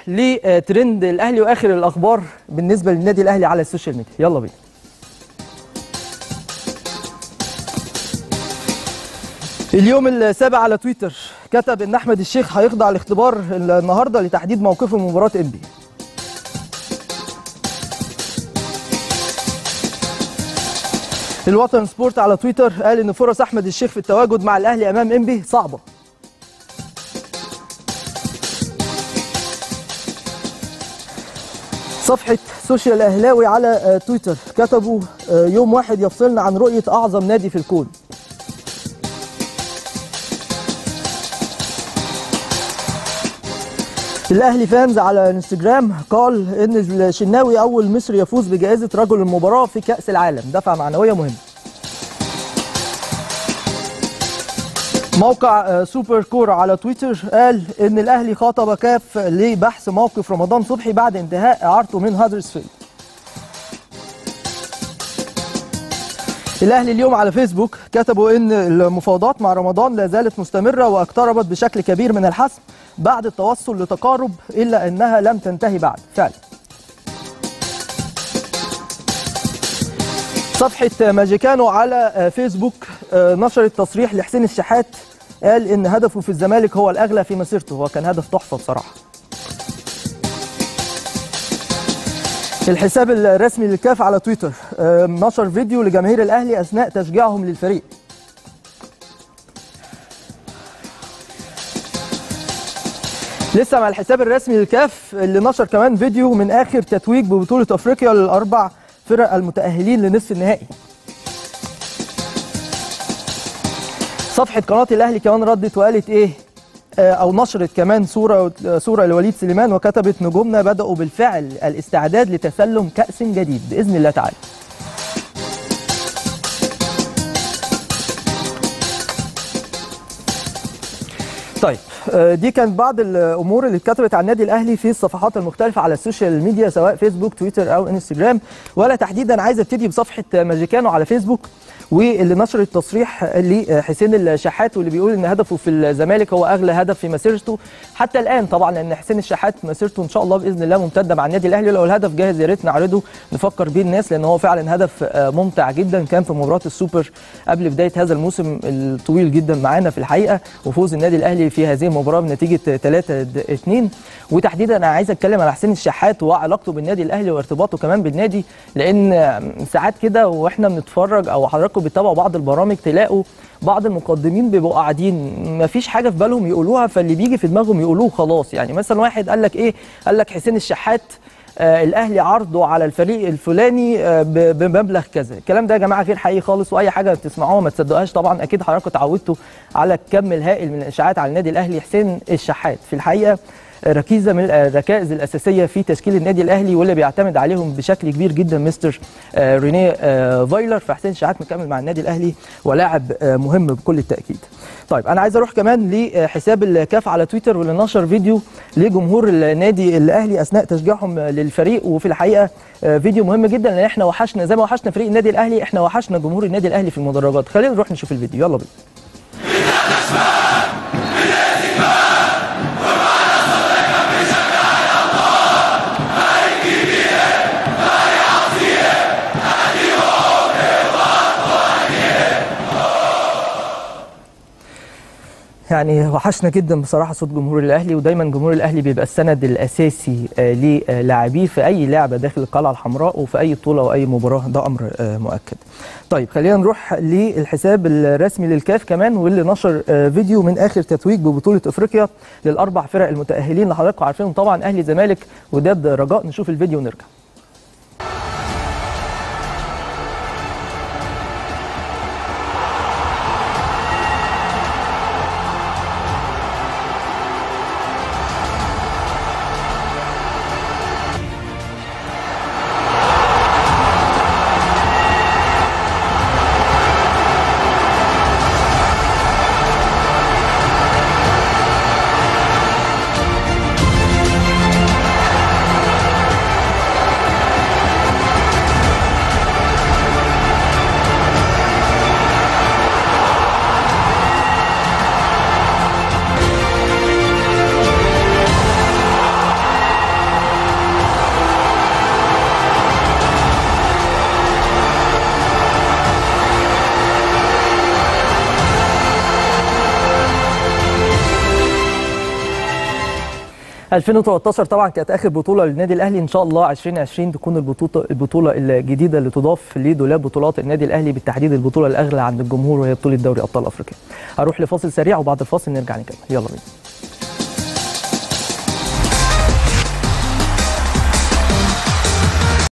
لترند الاهلي واخر الاخبار بالنسبه للنادي الاهلي على السوشيال ميديا يلا بينا اليوم السابع على تويتر كتب ان احمد الشيخ هيخضع لاختبار النهارده لتحديد موقفه من مباراه انبي الوطن سبورت على تويتر قال ان فرص احمد الشيخ في التواجد مع الاهلي امام انبي صعبه صفحة سوشيال أهلاوي على تويتر كتبوا يوم واحد يفصلنا عن رؤية أعظم نادي في الكون الأهلي فانز على انستجرام قال إن الشناوي أول مصري يفوز بجائزة رجل المباراة في كأس العالم دفعة معنوية مهمة موقع سوبر كورة على تويتر قال ان الاهلي خاطب كاف لبحث موقف رمضان صبحي بعد انتهاء اعارته من هادرسفيلد الاهلي اليوم على فيسبوك كتبوا ان المفاوضات مع رمضان لا زالت مستمره واقتربت بشكل كبير من الحسم بعد التوصل لتقارب الا انها لم تنتهي بعد فعلا صفحة ماجيكانو على فيسبوك نشرت تصريح لحسين الشحات قال ان هدفه في الزمالك هو الاغلى في مسيرته هو كان هدف تحفه بصراحه الحساب الرسمي للكاف على تويتر نشر فيديو لجماهير الاهلي اثناء تشجيعهم للفريق لسه مع الحساب الرسمي للكاف اللي نشر كمان فيديو من اخر تتويج ببطوله افريقيا للاربع فرق المتاهلين لنصف النهائي صفحه قناه الاهلي كمان ردت وقالت ايه او نشرت كمان صوره صوره لوليد سليمان وكتبت نجومنا بداوا بالفعل الاستعداد لتسلم كاس جديد باذن الله تعالى طيب دي كانت بعض الامور اللي اتكتبت عن النادي الاهلي في الصفحات المختلفه على السوشيال ميديا سواء فيسبوك تويتر او انستجرام ولا تحديدا عايز ابتدي بصفحه ماجيكانو على فيسبوك واللي نشرت تصريح لحسين الشحات واللي بيقول ان هدفه في الزمالك هو اغلى هدف في مسيرته حتى الان طبعا لان حسين الشحات مسيرته ان شاء الله باذن الله ممتده مع النادي الاهلي لو الهدف جاهز يا ريت نعرضه نفكر بيه الناس لان هو فعلا هدف ممتع جدا كان في مباراه السوبر قبل بدايه هذا الموسم الطويل جدا معانا في الحقيقه وفوز النادي الاهلي في هذه المباراه بنتيجه 3 2 وتحديدا انا عايز اتكلم على حسين الشحات وعلاقته بالنادي الاهلي وارتباطه كمان بالنادي لان ساعات كده واحنا بنتفرج او حضراتكم بتتابعوا بعض البرامج تلاقوا بعض المقدمين بيبقوا قاعدين ما فيش حاجه في بالهم يقولوها فاللي بيجي في دماغهم يقولوه خلاص يعني مثلا واحد قال لك ايه قال لك حسين الشحات آه الاهلي عرضه على الفريق الفلاني آه بمبلغ كذا الكلام ده يا جماعه غير حقيقي خالص واي حاجه بتسمعوها ما تصدقوهاش طبعا اكيد حضراتكم اتعودتوا على الكم الهائل من الاشاعات على النادي الاهلي حسين الشحات في الحقيقه ركيزه من الركائز الاساسيه في تشكيل النادي الاهلي واللي بيعتمد عليهم بشكل كبير جدا مستر رينيه فايلر فحسين شحات مكمل مع النادي الاهلي ولاعب مهم بكل التاكيد. طيب انا عايز اروح كمان لحساب الكاف على تويتر واللي نشر فيديو لجمهور النادي الاهلي اثناء تشجيعهم للفريق وفي الحقيقه فيديو مهم جدا لان احنا وحشنا زي ما وحشنا فريق النادي الاهلي احنا وحشنا جمهور النادي الاهلي في المدرجات خلينا نروح نشوف الفيديو يلا بينا. يعني وحشنا جدا بصراحه صوت جمهور الاهلي ودايما جمهور الاهلي بيبقى السند الاساسي للاعبيه في اي لعبه داخل القلعه الحمراء وفي اي بطوله واي مباراه ده امر مؤكد. طيب خلينا نروح للحساب الرسمي للكاف كمان واللي نشر فيديو من اخر تتويج ببطوله افريقيا للاربع فرق المتاهلين اللي حضراتكم عارفينهم طبعا اهلي زمالك وداد رجاء نشوف الفيديو ونرجع. 2013 طبعا كانت اخر بطوله للنادي الاهلي ان شاء الله 2020 تكون البطوله البطوله الجديده اللي تضاف لدولاب بطولات النادي الاهلي بالتحديد البطوله الاغلى عند الجمهور وهي بطوله دوري ابطال افريقيا هروح لفاصل سريع وبعد الفاصل نرجع نكمل يلا بينا